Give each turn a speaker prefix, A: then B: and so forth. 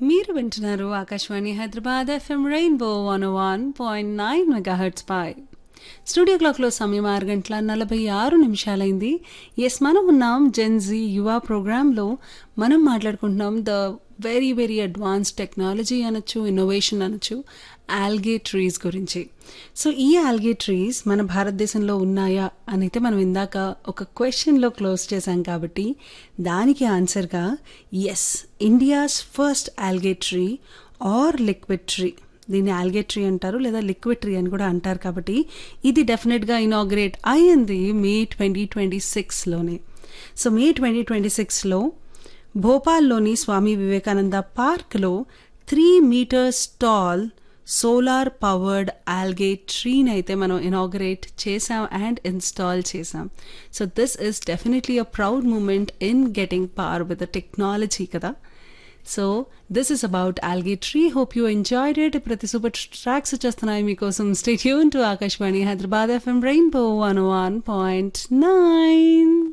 A: మీరు వింటున్నారు Akashvani Hyderabad FM rainbow one one point nine megahertz పై స్టూడియో క్లాక్లో సమయం ఆరు గంటల నలభై ఆరు నిమిషాలైంది ఎస్ మనం ఉన్నాం జెన్జీ యువ ప్రోగ్రాంలో మనం మాట్లాడుకుంటున్నాం the very very advance technology అనొచ్చు ఇన్నోవేషన్ అనొచ్చు ఆల్గే ట్రీస్ గురించి సో ఈ ఆల్గే ట్రీస్ మన భారతదేశంలో ఉన్నాయా అని అయితే మనం ఇందాక ఒక క్వశ్చన్లో క్లోజ్ చేశాం కాబట్టి దానికి ఆన్సర్గా yes India's first algae tree or liquid tree దీన్ని ఆల్గే ట్రీ అంటారు లేదా లిక్విడ్ ట్రీ అని కూడా అంటారు కాబట్టి ఇది డెఫినెట్గా ఇనాగ్రేట్ అయ్యింది మే ట్వంటీ ట్వంటీ సిక్స్లోనే సో మే ట్వంటీ ట్వంటీ సిక్స్లో భోపాల్లోని స్వామి వివేకానంద పార్క్లో three metres tall solar powered algae ట్రీని అయితే మనం ఇనాగరేట్ చేసాం అండ్ ఇన్స్టాల్ చేసాం so this is definitely a proud moment in getting power with the technology కదా so this is about algae tree hope you enjoyed it ప్రతి super tracks వచ్చేస్తున్నాయి మీకోసం stay tuned to Akashvani Hyderabad FM rainbow one one point nine